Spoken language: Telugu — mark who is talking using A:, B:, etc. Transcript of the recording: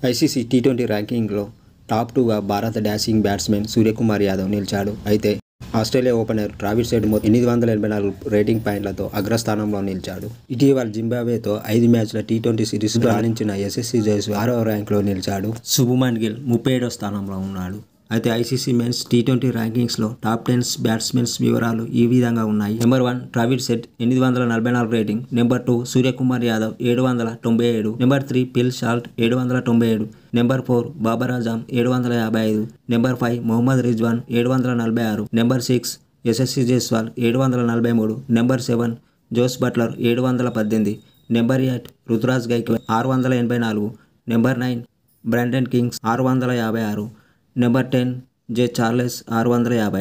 A: ఐసీసీ టీ ట్వంటీ ర్యాంకింగ్లో టాప్ టూగా భారత డాషింగ్ బ్యాట్స్మెన్ సూర్యకుమార్ యాదవ్ నిలిచాడు అయితే ఆస్ట్రేలియా ఓపెనర్ ట్రావిస్ హెడ్ ఎనిమిది వందల ఎనభై నాలుగు రేటింగ్ పాయింట్లతో అగ్రస్థానంలో నిలిచాడు ఇటీవల జింబాబ్వేతో ఐదు మ్యాచ్ల టీ ట్వంటీ సిరీస్ రాణించిన యశస్వి జైస్వాల్ ఆరవ ర్యాంక్లో నిలిచాడు శుభమన్ గిల్ ముప్పై ఏడో స్థానంలో ఉన్నాడు అయితే ఐసీసీ మెన్స్ టీ ట్వంటీ ర్యాంకింగ్స్లో టాప్ టెన్స్ బ్యాట్స్మెన్స్ వివరాలు ఈ విధంగా ఉన్నాయి నెంబర్ వన్ ట్రావిడ్ సెట్ ఎనిమిది వందల నలభై నాలుగు rating number two Suryakumar Yadav ఏడు వందల తొంభై ఏడు నెంబర్ త్రీ పిల్ షాల్ట్ ఏడు వందల తొంభై ఏడు నెంబర్ ఫోర్ బాబర్ ఆజమ్ ఏడు వందల యాభై ఐదు నెంబర్ ఫైవ్ మొహమ్మద్ రిజ్వాన్ ఏడు వందల నలభై ఆరు నెంబర్ సిక్స్ యశస్వి జైస్వాల్ ఏడు వందల నలభై మూడు నెంబర్ సెవెన్ జోస్ బట్లర్ ఏడు వందల పద్దెనిమిది నెంబర్ ఎయిట్ రుతురాజ్ గైక్వాడ్ ఆరు వందల ఎనభై నాలుగు నెంబర్ నైన్ బ్రాండన్ కింగ్స్ ఆరు వందల యాభై ఆరు నెంబర్ టెన్ జే చార్లెస్ ఆరు వందల యాభై